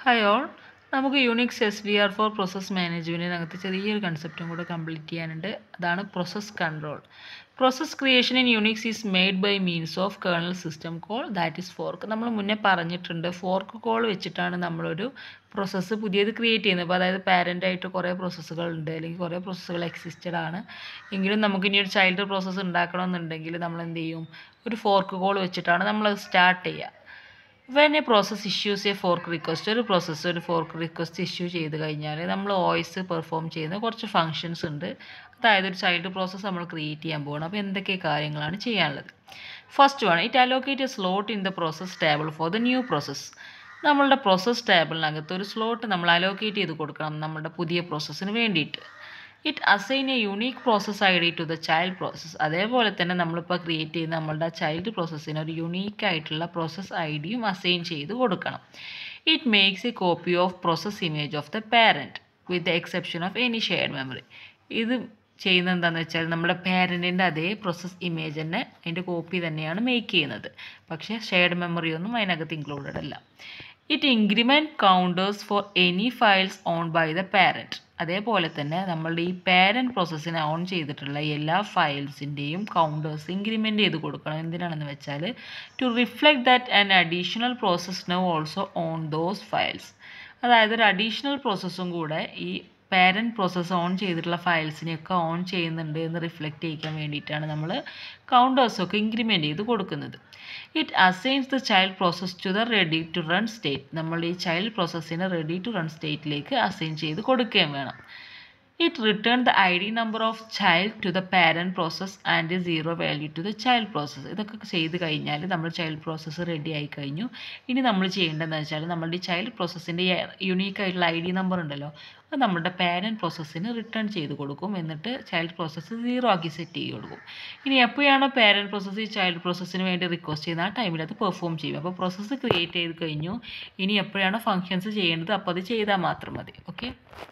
Hi all നമുക്ക് Unix S V R four process മാനേജ്മെൻറ്റിനകത്ത് ചെറിയൊരു കൺസെപ്റ്റും കൂടെ കംപ്ലീറ്റ് ചെയ്യാനുണ്ട് അതാണ് process control process creation in Unix is made by means of kernel system call that is fork നമ്മൾ മുന്നേ പറഞ്ഞിട്ടുണ്ട് ഫോർക്ക് കോൾ വെച്ചിട്ടാണ് നമ്മളൊരു പ്രോസസ്സ് പുതിയത് ക്രിയേറ്റ് ചെയ്യുന്നത് അപ്പോൾ അതായത് പാരൻ്റായിട്ട് കുറേ പ്രോസസ്സുകൾ ഉണ്ട് അല്ലെങ്കിൽ കുറേ പ്രോസസ്സുകൾ എക്സിസ്റ്റഡ് ആണ് എങ്കിലും നമുക്ക് ഇനി ഒരു ചൈൽഡ് പ്രോസസ്സ് ഉണ്ടാക്കണമെന്നുണ്ടെങ്കിൽ നമ്മൾ എന്ത് ചെയ്യും ഒരു ഫോർക്ക് കോൾ വെച്ചിട്ടാണ് നമ്മൾ സ്റ്റാർട്ട് ചെയ്യുക when a process issues a fork request ഒരു പ്രോസസ്സ് ഒരു ഫോർക്ക് റിക്വസ്റ്റ് ഇഷ്യൂ ചെയ്ത് കഴിഞ്ഞാൽ നമ്മൾ വോയിസ് പെർഫോം ചെയ്യുന്ന കുറച്ച് ഫങ്ഷൻസ് ഉണ്ട് അതായത് ഒരു ചൈൽഡ് പ്രോസസ്സ് നമ്മൾ ക്രിയേറ്റ് ചെയ്യാൻ പോകണം അപ്പോൾ എന്തൊക്കെ കാര്യങ്ങളാണ് ചെയ്യാനുള്ളത് first one it allocate a slot in the process table for the new process നമ്മളുടെ പ്രോസസ് ടേബിളിനകത്ത് ഒരു സ്ലോട്ട് നമ്മൾ അലോക്കേറ്റ് ചെയ്ത് കൊടുക്കണം നമ്മുടെ പുതിയ പ്രോസസ്സിന് വേണ്ടിയിട്ട് it assign a unique process I D to the child process അതേപോലെ തന്നെ നമ്മളിപ്പോൾ ക്രിയേറ്റ് ചെയ്യുന്ന നമ്മളുടെ ചൈൽഡ് പ്രോസസ്സിന് ഒരു യുണീക്ക് ആയിട്ടുള്ള പ്രോസസ് ഐ ഡിയും അസൈൻ ചെയ്ത് കൊടുക്കണം it makes a copy of process image of the parent with the exception of any shared memory ഇത് ചെയ്യുന്നത് എന്താണെന്ന് വെച്ചാൽ നമ്മുടെ പാരൻറ്റിൻ്റെ അതേ പ്രോസസ് ഇമേജ് തന്നെ അതിൻ്റെ കോപ്പി തന്നെയാണ് മേക്ക് ചെയ്യുന്നത് പക്ഷേ ഷെയർഡ് മെമ്മറി ഒന്നും അതിനകത്ത് ഇൻക്ലൂഡഡ് അല്ല it increment counters for any files own by the parent അതേപോലെ തന്നെ നമ്മളുടെ ഈ പാരൻറ്റ് പ്രോസസ്സിനെ ഓൺ ചെയ്തിട്ടുള്ള എല്ലാ ഫയൽസിൻ്റെയും കൗണ്ടേഴ്സ് ഇൻക്രിമെൻ്റ് ചെയ്ത് കൊടുക്കണം എന്തിനാണെന്ന് വെച്ചാൽ to reflect that an additional process now also on those files അതായത് ഒരു അഡീഷണൽ പ്രോസസ്സും കൂടെ ഈ പാരൻറ്റ് പ്രോസസ്സ് ഓൺ ചെയ്തിട്ടുള്ള ഫയൽസിനെയൊക്കെ ഓൺ ചെയ്യുന്നുണ്ട് എന്ന് റിഫ്ലക്റ്റ് ചെയ്യിക്കാൻ വേണ്ടിയിട്ടാണ് നമ്മൾ കൗണ്ടേഴ്സൊക്കെ ഇൻക്രിമെൻ്റ് ചെയ്ത് കൊടുക്കുന്നത് it assigns the child process to the ready to run state നമ്മൾ ഈ ചൈൽഡ് പ്രോസസ്സിനെ റെഡി ടു റൺ സ്റ്റേറ്റിലേക്ക് അസൈൻ ചെയ്ത് കൊടുക്കുകയും വേണം it return the I D number of child to the parent process and zero value to the child process ഇതൊക്കെ ചെയ്ത് കഴിഞ്ഞാൽ നമ്മൾ ചൈൽഡ് പ്രോസസ്സ് റെഡി ആയി കഴിഞ്ഞു ഇനി നമ്മൾ ചെയ്യേണ്ടതെന്ന് വെച്ചാൽ നമ്മളുടെ ഈ ചൈൽഡ് പ്രോസസ്സിൻ്റെ യുണീക്ക് ആയിട്ടുള്ള ഐ ഡി നമ്പർ ഉണ്ടല്ലോ അത് നമ്മുടെ പാരൻറ്റ് പ്രോസസ്സിന് റിട്ടേൺ ചെയ്ത് കൊടുക്കും എന്നിട്ട് ചൈൽഡ് പ്രോസസ്സ് സീറോ ആക്കി സെറ്റ് ചെയ്ത് കൊടുക്കും ഇനി എപ്പോഴാണോ പാരൻറ്റ് പ്രോസസ്സ് ഈ ചൈൽഡ് പ്രോസസ്സിന് വേണ്ടി റിക്വസ്റ്റ് ചെയ്യുന്ന ആ ടൈമിൽ അത് പെർഫോം ചെയ്യും അപ്പോൾ പ്രോസസ്സ് ക്രിയേറ്റ് ചെയ്ത് കഴിഞ്ഞു ഇനി എപ്പോഴാണോ ഫങ്ഷൻസ് ചെയ്യേണ്ടത് അപ്പോൾ അത് ചെയ്താൽ മാത്രം മതി okay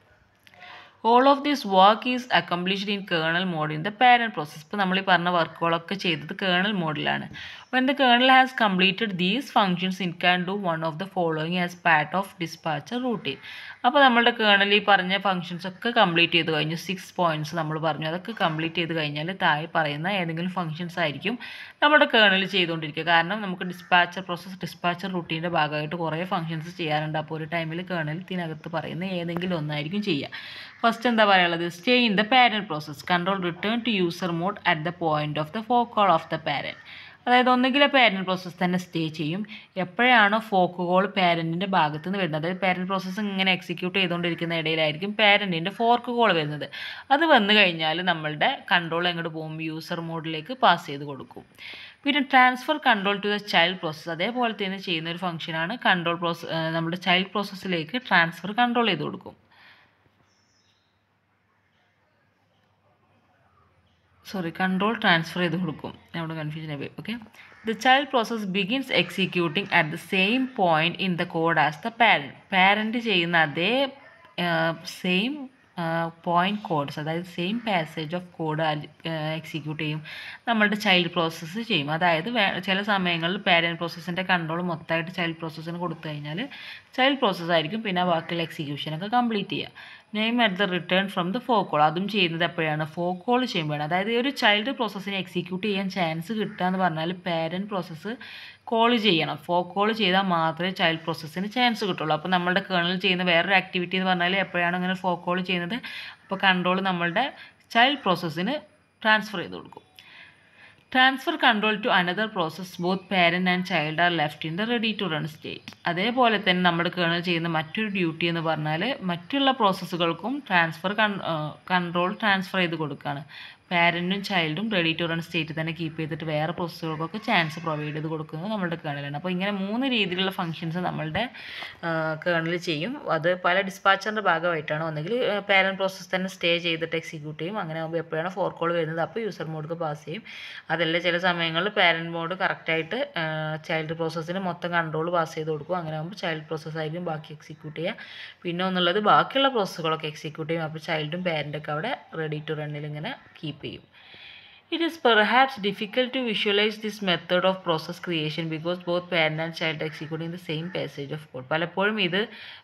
all of this work is accomplished in kernel mode in the parent process ഇപ്പോൾ നമ്മൾ ഈ പറഞ്ഞ വർക്കുകളൊക്കെ ചെയ്തത് കേണൽ മോഡിലാണ് when the kernel has completed these functions in can do one of the following as part of dispatcher routine അപ്പോൾ നമ്മളുടെ colonel ഈ പറഞ്ഞ ഫങ്ഷൻസ് ഒക്കെ കംപ്ലീറ്റ് ചെയ്ത് കഴിഞ്ഞു സിക്സ് പോയിൻറ്റ്സ് നമ്മൾ പറഞ്ഞു അതൊക്കെ കംപ്ലീറ്റ് ചെയ്ത് കഴിഞ്ഞാൽ താഴെ പറയുന്ന ഏതെങ്കിലും ഫങ്ഷൻസ് ആയിരിക്കും നമ്മുടെ കേണൽ ചെയ്തുകൊണ്ടിരിക്കുക കാരണം നമുക്ക് ഡിസ്പാച്ചർ പ്രോസസ് ഡിസ്പാച്ചർ റൂട്ടീൻ്റെ ഭാഗമായിട്ട് കുറേ ഫങ്ഷൻസ് ചെയ്യാറുണ്ട് അപ്പോൾ ഒരു ടൈമിൽ കേണൽ ഇതിനകത്ത് പറയുന്ന ഏതെങ്കിലും ഒന്നായിരിക്കും ചെയ്യുക ഫസ്റ്റ് എന്താ പറയുള്ളത് stay in the parent process control return to user mode at the point of the fork call of the parent അതായത് ഒന്നുകിൽ പാരൻറ്റ് പ്രോസസ്സ് തന്നെ സ്റ്റേ ചെയ്യും എപ്പോഴാണോ ഫോക്ക് കോൾ പാരൻറ്റിൻ്റെ ഭാഗത്ത് നിന്ന് വരുന്നത് അതായത് പാരൻറ്റ് പ്രോസസ്സ് ഇങ്ങനെ എക്സിക്യൂട്ട് ചെയ്തുകൊണ്ടിരിക്കുന്ന ഇടയിലായിരിക്കും പാരൻറ്റിൻ്റെ ഫോർക്ക് കോൾ വരുന്നത് അത് വന്നു കഴിഞ്ഞാൽ നമ്മളുടെ കൺട്രോൾ എങ്ങോട്ട് പോകും യൂസർ മോഡിലേക്ക് പാസ് ചെയ്ത് കൊടുക്കും പിന്നെ transfer control to the child process അതേപോലെ തന്നെ ചെയ്യുന്ന ഒരു ഫംഗ്ഷനാണ് കൺട്രോൾ പ്രോസസ് നമ്മുടെ ചൈൽഡ് പ്രോസസ്സിലേക്ക് ട്രാൻസ്ഫർ കൺട്രോൾ ചെയ്ത് കൊടുക്കും സോറി കൺട്രോൾ ട്രാൻസ്ഫർ ചെയ്ത് കൊടുക്കും അവിടെ കൺഫ്യൂഷൻ ആയി okay the child process begins executing at the same point in the code as the parent parent ചെയ്യുന്ന അതേ സെയിം പോയിന്റ് കോഡ്സ് അതായത് same passage of code execute ചെയ്യും നമ്മളുടെ ചൈൽഡ് പ്രോസസ്സ് ചെയ്യും അതായത് ചില സമയങ്ങളിൽ പാരൻറ്റ് പ്രോസസ്സിൻ്റെ കൺട്രോൾ മൊത്തമായിട്ട് ചൈൽഡ് പ്രോസസ്സിന് കൊടുത്തു കഴിഞ്ഞാൽ ചൈൽഡ് പ്രോസസ്സായിരിക്കും പിന്നെ ബാക്കിയുള്ള എക്സിക്യൂഷനൊക്കെ കംപ്ലീറ്റ് ചെയ്യുക name at the return from the fork call അതും ചെയ്യുന്നത് എപ്പോഴാണ് ഫോക്ക് കോൾ ചെയ്യുമ്പോഴാണ് അതായത് ഒരു ചൈൽഡ് പ്രോസസ്സിനെ എക്സിക്യൂട്ട് ചെയ്യാൻ ചാൻസ് കിട്ടുക എന്ന് പറഞ്ഞാൽ പാരൻറ്റ് പ്രോസസ്സ് കോൾ ചെയ്യണം ഫോക്ക് കോൾ ചെയ്താൽ മാത്രമേ ചൈൽഡ് പ്രോസസ്സിന് ചാൻസ് കിട്ടുള്ളൂ അപ്പോൾ നമ്മളുടെ കേണൽ ചെയ്യുന്ന വേറൊരു ആക്ടിവിറ്റി എന്ന് പറഞ്ഞാൽ എപ്പോഴാണ് അങ്ങനെ ഫോക്ക് കോൾ ചെയ്യുന്നത് അപ്പോൾ കൺട്രോൾ നമ്മളുടെ ചൈൽഡ് പ്രോസസ്സിന് ട്രാൻസ്ഫർ ചെയ്ത് കൊടുക്കും transfer control to another process both parent and child are left in the ready to run state അതേപോലെ തന്നെ നമ്മുടെ കേണൽ ചെയ്യുന്ന മറ്റൊരു ഡ്യൂട്ടി എന്ന് പറഞ്ഞാൽ മറ്റുള്ള പ്രോസസ്സുകൾക്കും ട്രാൻസ്ഫർ കൺട്രോൾ ട്രാൻസ്ഫർ ചെയ്ത് കൊടുക്കുകയാണ് പാരൻറ്റും ചൈൽഡും റെഡി ടു റൺ സ്റ്റേറ്റ് തന്നെ കീപ്പ് ചെയ്തിട്ട് വേറെ പ്രോസസ്സുകൾക്കൊക്കെ ചാൻസ് പ്രൊവൈഡ് ചെയ്ത് കൊടുക്കുന്നത് നമ്മളുടെ കേണലാണ് അപ്പോൾ ഇങ്ങനെ മൂന്ന് രീതിയിലുള്ള ഫങ്ഷൻസ് നമ്മളുടെ കേണൽ ചെയ്യും അത് പല ഡിസ്പാച്ചറിൻ്റെ ഭാഗമായിട്ടാണ് ഒന്നെങ്കിൽ പാരൻറ്റ് പ്രോസസ്സ് തന്നെ സ്റ്റേ ചെയ്തിട്ട് എക്സിക്യൂട്ട് ചെയ്യും അങ്ങനെ ആകുമ്പോൾ എപ്പോഴാണ് ഫോർ കോൾ വരുന്നത് അപ്പോൾ യൂസർ മോഡ്ക്ക് പാസ് ചെയ്യും അതല്ല ചില സമയങ്ങളിൽ പാരൻറ്റ് മോഡ് കറക്റ്റായിട്ട് ചൈൽഡ് പ്രോസസ്സിന് മൊത്തം കൺട്രോൾ പാസ് ചെയ്ത് കൊടുക്കും അങ്ങനെ ആകുമ്പോൾ ചൈൽഡ് പ്രോസസ്സ് ആയിരിക്കും ബാക്കി എക്സിക്യൂട്ട് ചെയ്യുക പിന്നെ ഒന്നുള്ളത് ബാക്കിയുള്ള പ്രോസസ്സുകളൊക്കെ എക്സിക്യൂട്ട് ചെയ്യും അപ്പോൾ ചൈൽഡും പാരൻറ്റൊക്കെ അവിടെ റെഡി ടു റണ്ണിൽ ഇങ്ങനെ കീപ്പ് ചെയ്യും It is perhaps difficult to visualize this method of process creation because both parent and child are executing the same passage of code. പലപ്പോഴും ഇത്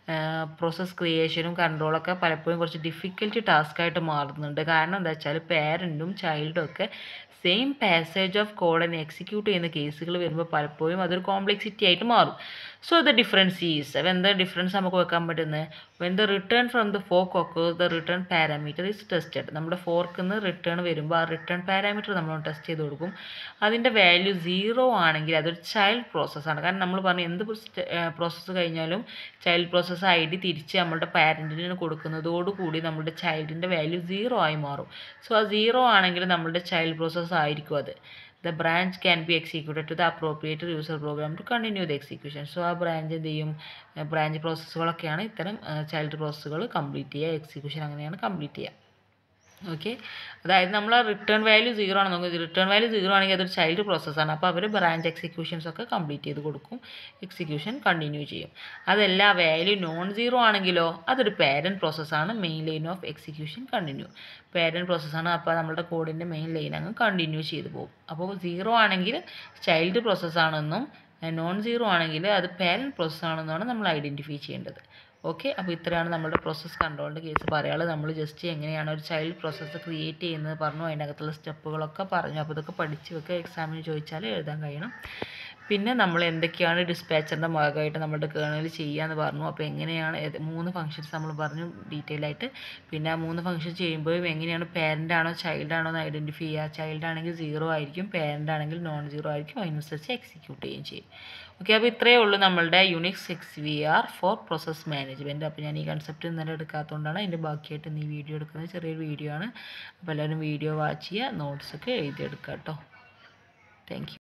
പ്രോസസ് ക്രിയേഷനും കൺട്രോളൊക്കെ പലപ്പോഴും കുറച്ച് ഡിഫിക്കൽട്ട് ടാസ്ക് ആയിട്ട് മാറുന്നുണ്ട് കാരണം എന്താ വെച്ചാൽ പാരൻറ്റും ചൈൽഡും ഒക്കെ സെയിം പാസേജ് ഓഫ് കോഡ് തന്നെ എക്സിക്യൂട്ട് ചെയ്യുന്ന കേസുകൾ വരുമ്പോൾ പലപ്പോഴും അതൊരു കോംപ്ലക്സിറ്റി ആയിട്ട് മാറും സോ ദ ഡിഫറൻസ് ഈസ് അപ്പോൾ എന്താ ഡിഫറൻസ് നമുക്ക് വെക്കാൻ പറ്റുന്നത് when the return from the fork occurs the return parameter is tested നമ്മുടെ ഫോർക്കിൽ നിന്ന് റിട്ടേൺ വരുമ്പോൾ ആ റിട്ടേൺ പാരാമീറ്റർ നമ്മൾ ടെസ്റ്റ് ചെയ്ത് കൊടുക്കും അതിൻ്റെ വാല്യൂ സീറോ ആണെങ്കിൽ അതൊരു ചൈൽഡ് പ്രോസസ്സാണ് കാരണം നമ്മൾ പറഞ്ഞു എന്ത് പ്രോസസ്സ് കഴിഞ്ഞാലും ചൈൽഡ് പ്രോസസ്സ് ഐ ഡി തിരിച്ച് നമ്മളുടെ പാരൻറ്റിന് കൊടുക്കുന്നതോടുകൂടി നമ്മുടെ ചൈൽഡിൻ്റെ വാല്യൂ സീറോ ആയി മാറും സോ ആ സീറോ ആണെങ്കിൽ നമ്മുടെ ചൈൽഡ് പ്രോസസ്സ് ആയിരിക്കും അത് the branch can be executed to the appropriate user program to continue the execution so ആ ബ്രാഞ്ച് എന്ത് ചെയ്യും ബ്രാഞ്ച് പ്രോസസ്സുകളൊക്കെയാണ് ഇത്തരം ചൈൽഡ് പ്രോസസ്സുകൾ കംപ്ലീറ്റ് ചെയ്യുക എക്സിക്യൂഷൻ അങ്ങനെയാണ് കംപ്ലീറ്റ് ചെയ്യുക ഓക്കെ അതായത് നമ്മൾ റിട്ടേൺ വാല്യൂ സീറോ ആണ് നോക്കുന്നത് റിട്ടേൺ വാല്യൂ സീറോ ആണെങ്കിൽ അതൊരു ചൈൽഡ് പ്രോസസ്സാണ് അപ്പോൾ അവർ ബ്രാഞ്ച് എക്സിക്യൂഷൻസ് ഒക്കെ കംപ്ലീറ്റ് ചെയ്ത് കൊടുക്കും എക്സിക്യൂഷൻ കണ്ടിന്യൂ ചെയ്യും അതല്ല വാല്യൂ നോൺ സീറോ ആണെങ്കിലോ അതൊരു പാരൻറ്റ് പ്രോസസ്സാണ് main line of execution continue parent പ്രോസസ്സാണ് അപ്പോൾ നമ്മുടെ കോഡിൻ്റെ മെയിൻ ലൈൻ അങ്ങ് കണ്ടിന്യൂ ചെയ്ത് പോകും അപ്പോൾ സീറോ ആണെങ്കിൽ ചൈൽഡ് പ്രോസസ്സാണെന്നും നോൺ സീറോ ആണെങ്കിൽ അത് പാരൻറ്റ് പ്രോസസ്സാണെന്നാണ് നമ്മൾ ഐഡൻറ്റിഫൈ ചെയ്യേണ്ടത് ഓക്കെ അപ്പോൾ ഇത്രയാണ് നമ്മുടെ പ്രോസസ്സ് കൺട്രോളിൻ്റെ കേസ് പറയാനുള്ളത് നമ്മൾ ജസ്റ്റ് എങ്ങനെയാണ് ഒരു ചൈൽഡ് പ്രോസസ്സ് ക്രിയേറ്റ് ചെയ്യുന്നത് പറഞ്ഞു അതിനകത്തുള്ള സ്റ്റെപ്പുകളൊക്കെ പറഞ്ഞു അപ്പോൾ ഇതൊക്കെ പഠിച്ച് വെക്കുക എക്സാമിന് ചോദിച്ചാൽ എഴുതാൻ കഴിയണം പിന്നെ നമ്മൾ എന്തൊക്കെയാണ് ഡിസ്പാച്ചറിൻ്റെ ഭാഗമായിട്ട് നമ്മുടെ കേണൽ ചെയ്യാന്ന് പറഞ്ഞു അപ്പോൾ എങ്ങനെയാണ് ഏത് മൂന്ന് ഫംഗ്ഷൻസ് നമ്മൾ പറഞ്ഞു ഡീറ്റെയിൽ ആയിട്ട് പിന്നെ ആ മൂന്ന് ഫംഗ്ഷൻ ചെയ്യുമ്പോഴും എങ്ങനെയാണ് പാരൻ്റ് ആണോ ചൈൽഡ് ആണോ എന്ന് ഐഡൻറ്റിഫൈ ചെയ്യുക ചൈൽഡ് ആണെങ്കിൽ സീറോ ആയിരിക്കും പാരൻ്റ് ആണെങ്കിൽ നോൺ സീറോ ആയിരിക്കും അതിനനുസരിച്ച് എക്സിക്യൂട്ട് ചെയ്യുകയും ചെയ്യും ഓക്കെ അപ്പോൾ ഇത്രയേ ഉള്ളൂ നമ്മളുടെ Unix X V R four process management അപ്പോൾ ഞാൻ ഈ കൺസെപ്റ്റ് ഇന്നലെ എടുക്കാത്തതുകൊണ്ടാണ് അതിൻ്റെ ബാക്കിയായിട്ട് ഇന്ന് ഈ വീഡിയോ എടുക്കുന്നത് ചെറിയൊരു വീഡിയോ ആണ് അപ്പോൾ എല്ലാവരും വീഡിയോ വാച്ച് ചെയ്യുക നോട്ട്സൊക്കെ എഴുതിയെടുക്കുക കേട്ടോ താങ്ക്